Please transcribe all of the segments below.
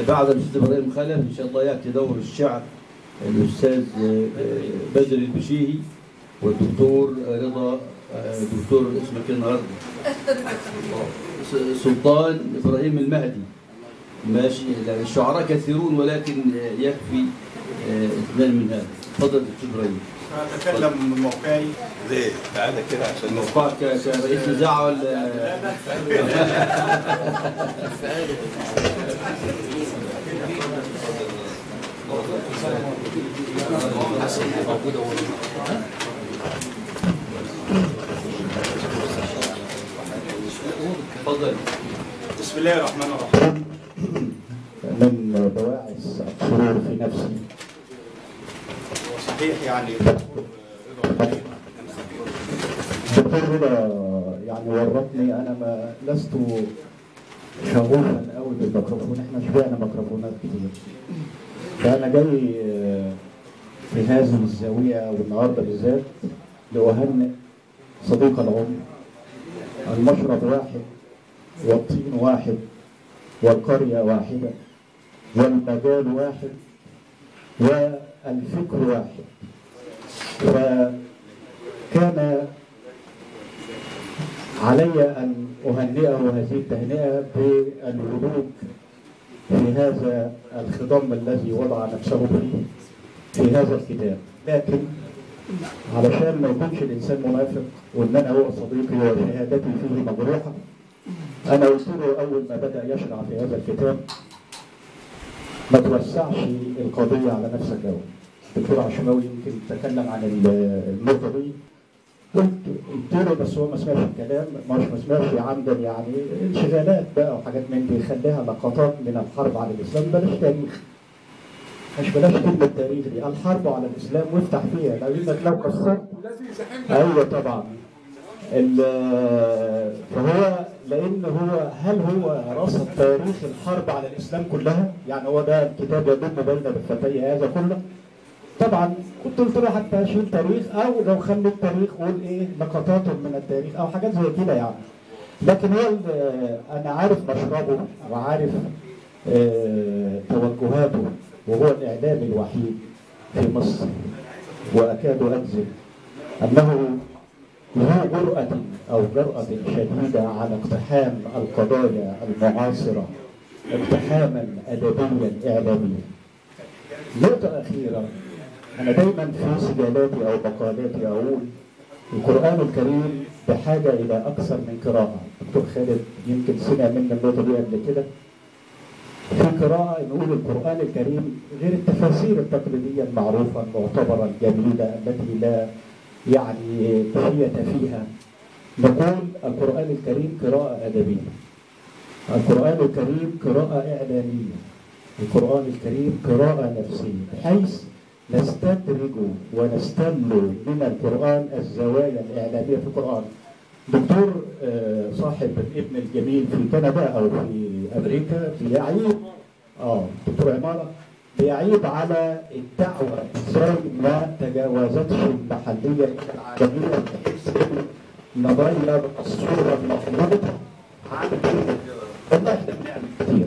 بعد الاستاذ ابراهيم خلف ان شاء الله ياتي دور الشعر الاستاذ بدر البشيهي والدكتور رضا دكتور اسمك ايه النهارده؟ سلطان ابراهيم المهدي ماشي يعني الشعراء كثيرون ولكن يكفي اثنان من هذا تفضل دكتور ابراهيم اتكلم من موقعي ليه؟ تعالى كده عشان موقعك كرئيس اذاعه ولا تفضل بسم الله الرحمن الرحيم من بواعث السرور في نفسي وصحيح يعني دكتور رضا إبراهيم كان خبير. دكتور رضا يعني ورطني انا ما لست شغوفا قوي بالميكروفون احنا شبعنا ميكروفونات كتير فانا جاي آه، في هذه الزاويه والنهارده بالذات لاهنئ صديق العمر المشرب واحد والطين واحد والقريه واحده والمجال واحد والفكر واحد فكان علي أن أهنئه هذه التهنئة بالولوج في هذا الخضم الذي وضع نفسه فيه في هذا الكتاب لكن علشان ما يكونش الإنسان منافق وإن أنا هو صديقي وشهادتي فيه مجروحة أنا قلت له أول ما بدأ يشرع في هذا الكتاب ما توسعش القضية على نفسك أوي الدكتور عشماوي يمكن تكلم عن النقطة دي قلت قلت له بس هو ما سمعش الكلام مش ما سمعش عمدا يعني انشغالات بقى وحاجات من دي خليها لقطات من الحرب على الاسلام بلاش تاريخ مش بلاش كلمة تاريخ دي الحرب على الاسلام وافتح فيها لانك لو كسرت ايوه طبعا ال- فهو لان هو هل هو رصد تاريخ الحرب على الاسلام كلها؟ يعني هو ده الكتاب يضم بين دفتي هذا كله؟ طبعا كنت قلت له حتى شيل تاريخ او لو خلي التاريخ قول ايه لقطات من التاريخ او حاجات زي كده يعني لكن هو ال- انا عارف مشربه وعارف آه، توجهاته وهو الاعلامي الوحيد في مصر واكاد اجزم انه ذو جرأة أو جرأة شديدة على اقتحام القضايا المعاصرة اقتحاما أدبيا إعلاميا. نقطة أخيرة أنا دايما في سجالاتي أو مقالاتي أقول القرآن الكريم بحاجة إلى أكثر من قراءة. دكتور خالد يمكن سمع منا النقطة دي قبل كده. في قراءة نقول القرآن الكريم غير التفاسير التقليدية المعروفة المعتبرة الجميلة التي لا يعني تحية فيها. نقول القرآن الكريم قراءة أدبية. القرآن الكريم قراءة إعلامية. القرآن الكريم قراءة نفسية بحيث نستدرج ونستل من القرآن الزوايا الإعلامية في القرآن دكتور آه، صاحب الابن الجميل في كندا أو في أمريكا بيعيب اه دكتور عمارة بيعيب على الدعوة ازاي ما تجاوزتش المحلية إلى العالمية بحيث إن نغير الصورة المفروضة عن والله احنا بنعمل كتير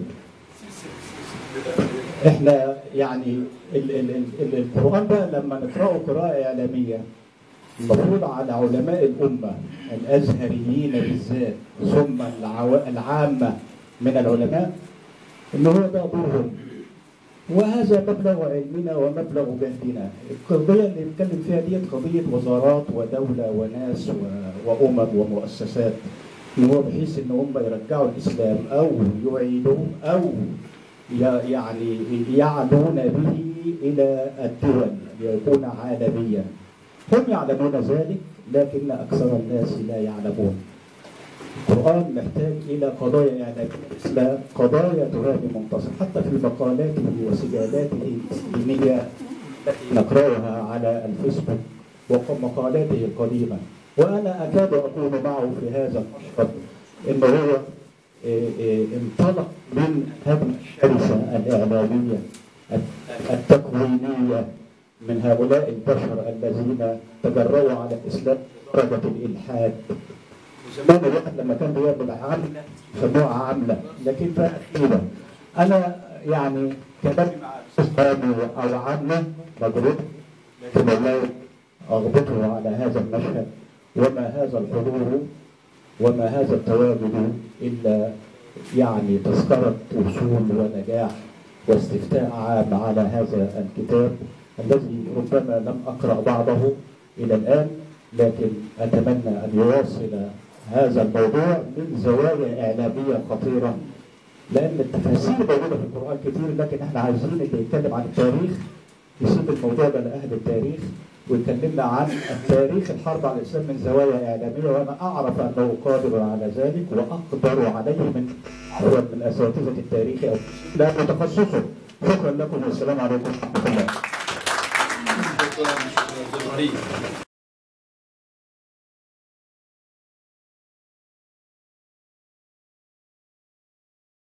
احنا يعني ال ال ال ال القرآن بقى لما نقرأه قراءة إعلامية المفروض على علماء الأمة الأزهريين بالذات ثم العوا- العامة من العلماء إن هو ده دورهم وهذا مبلغ علمنا ومبلغ جهدنا القضية اللي بنتكلم فيها دي قضية وزارات ودولة وناس و- وأمم ومؤسسات إن هو بحيث إن هم يرجعوا الإسلام أو يعيدوه أو ي- يعني يعلون به إلى الدول ليكون عالميا هم يعلمون ذلك لكن أكثر الناس لا يعلمون القرآن محتاج إلى قضايا إعلامية مثل قضايا تراب منتصر حتى في مقالاته وسجالاته الدينية التي نقرأها على الفيسبوك ومقالاته القديمة وأنا أكاد أكون معه في هذا المشهد إن هو إيه، إيه، انطلق من هذه الشرسة الإعلامية التكوينية من هؤلاء البشر الذين تجرؤوا على الإسلام درجة الإلحاد زمان الواحد لما كان بيعمل عملة سموها عملة لكن فيها خيبة أنا يعني كمان أستاذي أو عمي مضروب في مولاي أغبطه على هذا المشهد وما هذا الحضور وما هذا التواجد إلا يعني تذكرة وصول ونجاح واستفتاء عام على هذا الكتاب الذي ربما لم أقرأ بعضه إلى الآن لكن أتمنى أن يواصل هذا الموضوع من زوايا إعلامية خطيرة لأن التفاسير موجودة في القرآن كتير لكن احنا عايزين اللي يتكلم عن التاريخ يسيب الموضوع ده لأهل التاريخ ويكلمنا عن التاريخ الحرب على الإسلام من زوايا إعلامية وأنا أعرف أنه قادر على ذلك وأقدر عليه من هو من أساتذة التاريخ أو لا تخصصه شكرا لكم والسلام عليكم ورحمة الله شكرا شكرا